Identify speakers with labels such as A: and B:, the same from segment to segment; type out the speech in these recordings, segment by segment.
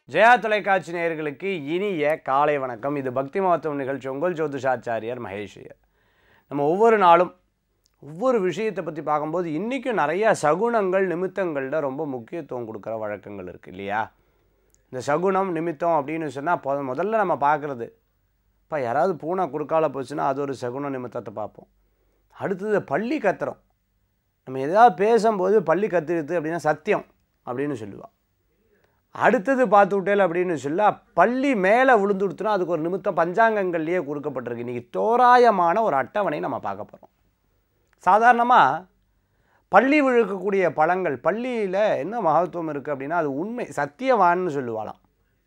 A: ஜெயா தொலைக்காட்சி நேயர்களுக்கு இனிய காலை வணக்கம் இது பக்தி மகத்துவம் நிகழ்ச்சி உங்கள் ஜோதிஷாச்சாரியார் மகேஷியர் நம்ம ஒவ்வொரு நாளும் ஒவ்வொரு விஷயத்தை பற்றி பார்க்கும்போது இன்றைக்கும் நிறைய சகுனங்கள் நிமித்தங்கள்ல ரொம்ப முக்கியத்துவம் கொடுக்குற வழக்கங்கள் இருக்குது இல்லையா இந்த சகுனம் நிமித்தம் அப்படின்னு சொன்னால் பொ முதல்ல நம்ம பார்க்குறது இப்போ யாராவது பூனை குறுக்கால போச்சுன்னா அது ஒரு சகுன நிமித்தத்தை பார்ப்போம் அடுத்தது பள்ளி கத்துறோம் நம்ம எதாவது பேசும்போது பள்ளி கத்திருது அப்படின்னா சத்தியம் அப்படின்னு சொல்லுவாள் அடுத்தது பார்த்து விட்டேல் அப்படின்னு சொல்ல பள்ளி மேலே விழுந்து கொடுத்துனா அதுக்கு ஒரு நிமித்தம் பஞ்சாங்கங்கள்லேயே கொடுக்கப்பட்டிருக்கு இன்றைக்கி தோராயமான ஒரு அட்டவணை நம்ம பார்க்க போகிறோம் சாதாரணமாக பள்ளி விழுக்கக்கூடிய பழங்கள் பள்ளியில் என்ன மகத்துவம் இருக்குது அப்படின்னா அது உண்மை சத்தியவான்னு சொல்லுவாளாம்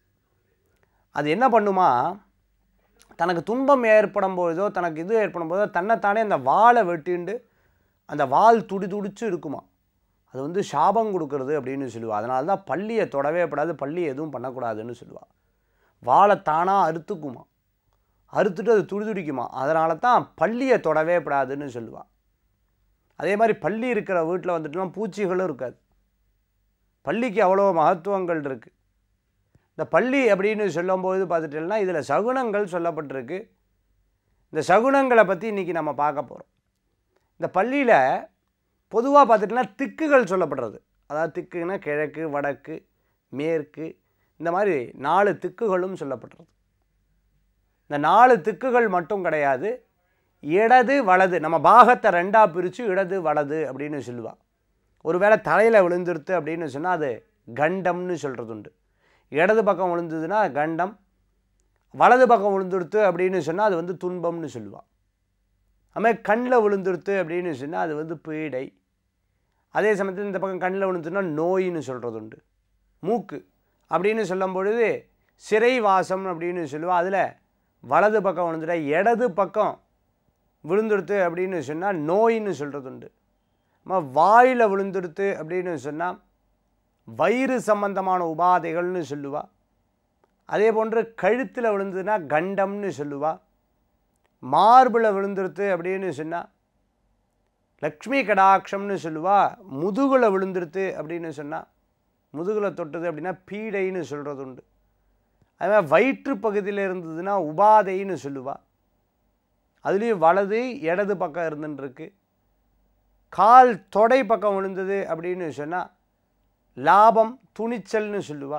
A: அது என்ன பண்ணுமா தனக்கு துன்பம் ஏற்படும் பொழுதோ தனக்கு இது ஏற்படும் போதோ தன்னைத்தானே அந்த வாழை வெட்டிண்டு அந்த வால் துடி துடிச்சு இருக்குமா அது வந்து சாபம் கொடுக்கறது அப்படின்னு சொல்லுவாள் அதனால தான் பள்ளியை தொடவே படாது பள்ளி எதுவும் பண்ணக்கூடாதுன்னு சொல்லுவாள் வாழை தானாக அறுத்துக்குமா அறுத்துட்டு அது துடி துடிக்குமா அதனால தான் பள்ளியை தொடவே படாதுன்னு சொல்லுவாள் அதே மாதிரி பள்ளி இருக்கிற வீட்டில் வந்துட்டுலாம் பூச்சிகளும் இருக்காது பள்ளிக்கு அவ்வளோ மகத்துவங்கள் இருக்குது இந்த பள்ளி அப்படின்னு சொல்லும்போது பார்த்துட்டோம்னா இதில் சகுனங்கள் சொல்லப்பட்டிருக்கு இந்த சகுனங்களை பற்றி இன்றைக்கி நம்ம பார்க்க போகிறோம் இந்த பள்ளியில் பொதுவாக பார்த்துட்டோம்னா திக்குகள் சொல்லப்படுறது அதாவது திக்குன்னா கிழக்கு வடக்கு மேற்கு இந்த மாதிரி நாலு திக்குகளும் சொல்லப்படுறது இந்த நாலு திக்குகள் மட்டும் கிடையாது இடது வலது நம்ம பாகத்தை ரெண்டாக பிரித்து இடது வலது அப்படின்னு சொல்லுவாள் ஒருவேளை தலையில் விழுந்துருத்து அப்படின்னு சொன்னால் அது கண்டம்னு சொல்கிறது உண்டு இடது பக்கம் விழுந்ததுன்னா கண்டம் வலது பக்கம் விழுந்துடுத்து அப்படின்னு சொன்னால் அது வந்து துன்பம்னு சொல்லுவாள் அதுமாதிரி கண்ணில் விழுந்துடுத்து அப்படின்னு சொன்னால் அது வந்து பீடை அதே சமயத்தில் இந்த பக்கம் கண்ணில் விழுந்துட்டுனா நோயின்னு சொல்கிறது உண்டு மூக்கு அப்படின்னு சொல்லும் பொழுது சிறை வாசம் அப்படின்னு சொல்லுவாள் அதில் வலது பக்கம் விழுந்துட்டா இடது பக்கம் விழுந்துடுத்து அப்படின்னு சொன்னால் நோயின்னு சொல்கிறது உண்டு நம்ம வாயில் விழுந்துடுத்து அப்படின்னு சொன்னால் வயிறு சம்பந்தமான உபாதைகள்னு சொல்லுவாள் அதே போன்று கழுத்தில் விழுந்ததுன்னா கண்டம்னு சொல்லுவாள் மார்பில் விழுந்துருத்து அப்படின்னு சொன்னால் லக்ஷ்மி கடாட்சம்னு சொல்லுவா முதுகில் விழுந்துருத்து அப்படின்னு சொன்னால் முதுகில் தொட்டது அப்படின்னா பீடைன்னு சொல்கிறது உண்டு அதுமாதிரி வயிற்று பகுதியில் இருந்ததுன்னா உபாதைன்னு சொல்லுவா அதுலேயும் வலது இடது பக்கம் இருந்துருக்கு கால் தொடை பக்கம் விழுந்தது அப்படின்னு சொன்னால் லாபம் துணிச்சல்னு சொல்லுவா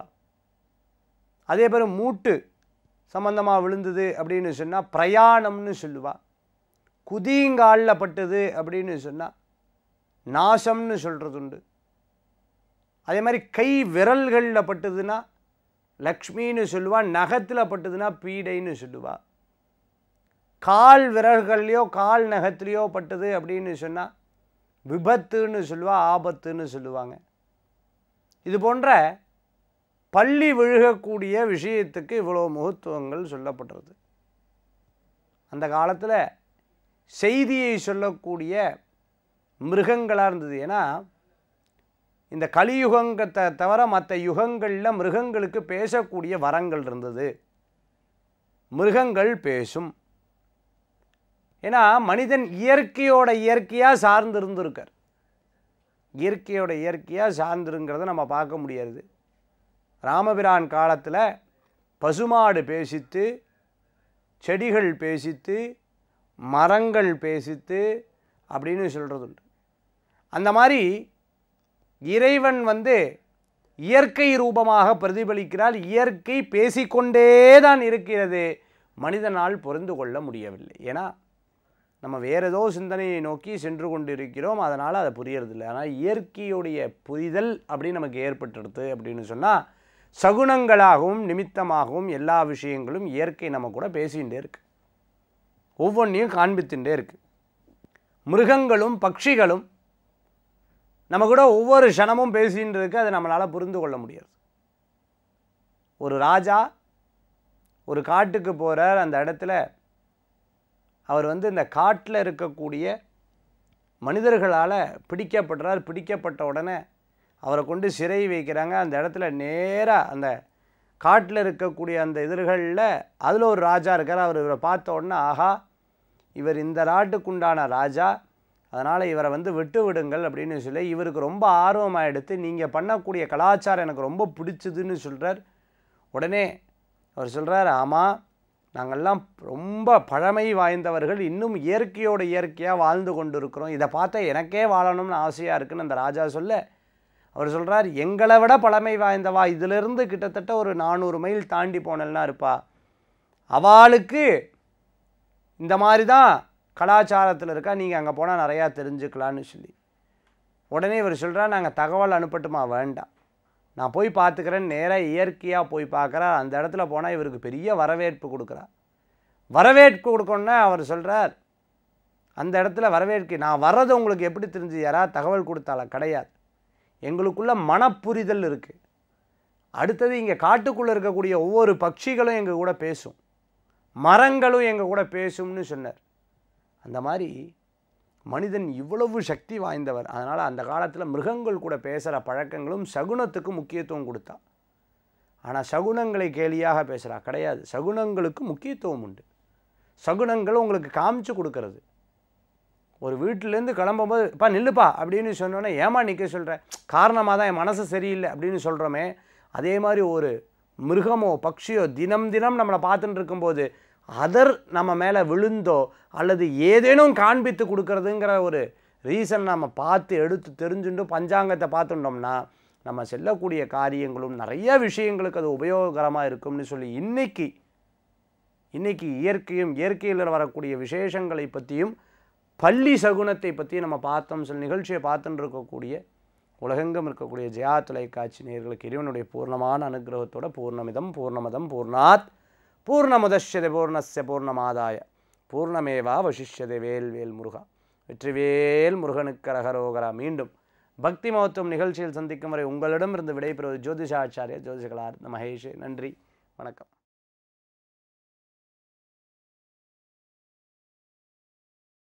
A: அதே பேர் மூட்டு சம்பந்தமாக விழுந்தது அப்படின்னு சொன்னால் பிரயாணம்னு சொல்லுவா குதிங்காலில் பட்டது அப்படின்னு சொன்னால் நாசம்னு சொல்கிறது உண்டு அதே மாதிரி கை விரல்களில் பட்டதுன்னா லக்ஷ்மின்னு சொல்லுவா நகத்தில் பட்டதுன்னா பீடைன்னு சொல்லுவா கால் விரல்கள்லையோ கால் நகத்துலேயோ பட்டது அப்படின்னு சொன்னால் விபத்துன்னு சொல்லுவா ஆபத்துன்னு சொல்லுவாங்க இது போன்ற பள்ளி விழுகக்கூடிய விஷயத்துக்கு இவ்வளோ முகத்துவங்கள் சொல்லப்படுறது அந்த காலத்தில் செய்தியை சொல்லக்கூடிய மிருகங்களாக இருந்தது ஏன்னா இந்த கலியுகங்கத்தை தவிர மற்ற யுகங்களில் மிருகங்களுக்கு பேசக்கூடிய வரங்கள் இருந்தது மிருகங்கள் பேசும் ஏன்னா மனிதன் இயற்கையோட இயற்கையாக சார்ந்து இருந்திருக்கார் இயற்கையோட இயற்கையாக சார்ந்திருங்கிறத நம்ம பார்க்க முடியாது ராமபிரான் காலத்தில் பசுமாடு பேசித்து செடிகள் பேசித்து மரங்கள் பேசித்து அப்படின்னு சொல்கிறது உண்டு அந்த மாதிரி இறைவன் வந்து இயற்கை ரூபமாக பிரதிபலிக்கிறால் இயற்கை பேசிக்கொண்டே தான் இருக்கிறது மனிதனால் புரிந்து கொள்ள முடியவில்லை ஏன்னா நம்ம வேறு ஏதோ சிந்தனையை நோக்கி சென்று கொண்டு இருக்கிறோம் அதனால் அதை புரியறதில்லை ஆனால் இயற்கையுடைய புரிதல் அப்படின்னு நமக்கு ஏற்பட்டுடுது அப்படின்னு சொன்னால் சகுனங்களாகவும் நிமித்தமாகவும் எல்லா விஷயங்களும் இயற்கை நம்ம கூட பேசிகிட்டே இருக்கு ஒவ்வொன்றையும் காண்பித்துட்டே இருக்கு மிருகங்களும் பட்சிகளும் நம்ம கூட ஒவ்வொரு க்ஷணமும் பேசின்னு இருக்கு அதை நம்மளால் புரிந்து கொள்ள முடியாது ஒரு ராஜா ஒரு காட்டுக்கு போகிறார் அந்த இடத்துல அவர் வந்து இந்த காட்டில் இருக்கக்கூடிய மனிதர்களால் பிடிக்கப்படுறார் பிடிக்கப்பட்ட உடனே அவரை கொண்டு சிறை வைக்கிறாங்க அந்த இடத்துல நேராக அந்த காட்டில் இருக்கக்கூடிய அந்த எதிர்களில் அதில் ஒரு ராஜா இருக்கார் அவர் இவரை பார்த்த உடனே ஆஹா இவர் இந்த நாட்டுக்குண்டான ராஜா அதனால் இவரை வந்து விட்டு விடுங்கள் அப்படின்னு சொல்லி இவருக்கு ரொம்ப ஆர்வமாக எடுத்து நீங்கள் பண்ணக்கூடிய கலாச்சாரம் எனக்கு ரொம்ப பிடிச்சதுன்னு சொல்கிறார் உடனே அவர் சொல்கிறார் ஆமாம் நாங்கள்லாம் ரொம்ப பழமை வாய்ந்தவர்கள் இன்னும் இயற்கையோட இயற்கையாக வாழ்ந்து கொண்டு இருக்கிறோம் இதை பார்த்தா எனக்கே வாழணும்னு ஆசையாக இருக்குன்னு அந்த ராஜா சொல்ல அவர் சொல்கிறார் எங்களை விட பழமை வாய்ந்தவா இதிலிருந்து கிட்டத்தட்ட ஒரு நானூறு மைல் தாண்டி போனல்னா இருப்பா அவளுக்கு இந்த மாதிரி தான் கலாச்சாரத்தில் இருக்கா நீங்கள் அங்கே போனால் நிறையா தெரிஞ்சுக்கலான்னு சொல்லி உடனே இவர் சொல்கிறா நாங்கள் தகவல் அனுப்பட்டுமா வேண்டாம் நான் போய் பார்த்துக்கிறேன் நேராக இயற்கையாக போய் பார்க்குறார் அந்த இடத்துல போனால் இவருக்கு பெரிய வரவேற்பு கொடுக்குறார் வரவேற்பு கொடுக்கணுன்னா அவர் சொல்கிறார் அந்த இடத்துல வரவேற்பு நான் வர்றது உங்களுக்கு எப்படி தெரிஞ்சு யாராவது தகவல் கொடுத்தால கிடையாது எங்களுக்குள்ள மனப்புரிதல் இருக்குது அடுத்தது இங்கே காட்டுக்குள்ளே இருக்கக்கூடிய ஒவ்வொரு பட்சிகளும் எங்கள் கூட பேசும் மரங்களும் எங்கள் கூட பேசும்னு சொன்னார் அந்த மாதிரி மனிதன் இவ்வளவு சக்தி வாய்ந்தவர் அதனால் அந்த காலத்தில் மிருகங்கள் கூட பேசுகிற பழக்கங்களும் சகுனத்துக்கு முக்கியத்துவம் கொடுத்தா ஆனால் சகுனங்களை கேலியாக பேசுகிறா கிடையாது சகுனங்களுக்கு முக்கியத்துவம் உண்டு சகுனங்கள் உங்களுக்கு காமிச்சு கொடுக்கறது ஒரு வீட்டிலேருந்து கிளம்பும்போது பா நில்லுப்பா அப்படின்னு சொன்னோன்னே ஏமா நிற்க சொல்கிறேன் காரணமாக தான் என் மனசு சரியில்லை அப்படின்னு சொல்கிறோமே அதே மாதிரி ஒரு மிருகமோ பட்சியோ தினம் தினம் நம்மளை பார்த்துட்டு இருக்கும்போது அதர் நம்ம மேலே விழுந்தோ அல்லது ஏதேனும் காண்பித்து கொடுக்கறதுங்கிற ஒரு ரீசன் நம்ம பார்த்து எடுத்து தெரிஞ்சுட்டு பஞ்சாங்கத்தை பார்த்துட்டோம்னா நம்ம செல்லக்கூடிய காரியங்களும் நிறைய விஷயங்களுக்கு அது உபயோகரமாக இருக்கும்னு சொல்லி இன்னைக்கு இன்னைக்கு இயற்கையும் இயற்கையில் வரக்கூடிய விசேஷங்களை பற்றியும் பள்ளி சகுனத்தை பற்றி நம்ம பார்த்தோம் சில நிகழ்ச்சியை பார்த்துட்டு இருக்கக்கூடிய உலகெங்கும் இருக்கக்கூடிய ஜெயா தொலைக்காட்சி நேர்களுக்கு இறைவனுடைய பூர்ணமான அனுகிரகத்தோட பூர்ணமிதம் பூர்ணமதம் பூர்ணாத் பூர்ணமுதஷ்யதே பூர்ணஸ்ய பூர்ணமாதாய பூர்ணமேவா வசிஷ்யதே வேல் வேல் முருகா வெற்றிவேல் முருகனுக்கு ரகரோகரா மீண்டும் பக்தி மகத்துவம் நிகழ்ச்சியில் சந்திக்கும் வரை உங்களிடமிருந்து விடைபெறுவது ஜோதிஷாச்சாரிய ஜோதிஷகலார் மகேஷ் நன்றி வணக்கம்